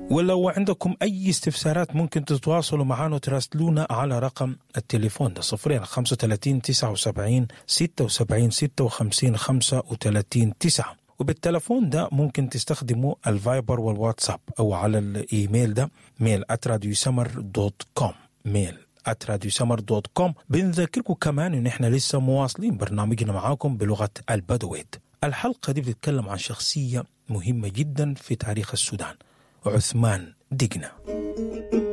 ولو عندكم أي استفسارات ممكن تتواصلوا معنا وتراسلونا على رقم التليفون ده صفرين خمسة وتلاتين تسعة وسبعين ستة وسبعين ستة وخمسين خمسة وتلاتين تسعة وبالتلفون ده ممكن تستخدموا الفايبر والواتساب أو على الإيميل ده ميل @radiosummer دوت كوم ميل @radiosummer دوت كوم بنذكركم كمان إن إحنا لسه مواصلين برنامجنا معاكم بلغة البدويت الحلقة دي بتتكلم عن شخصية مهمة جدا في تاريخ السودان عثمان دقنة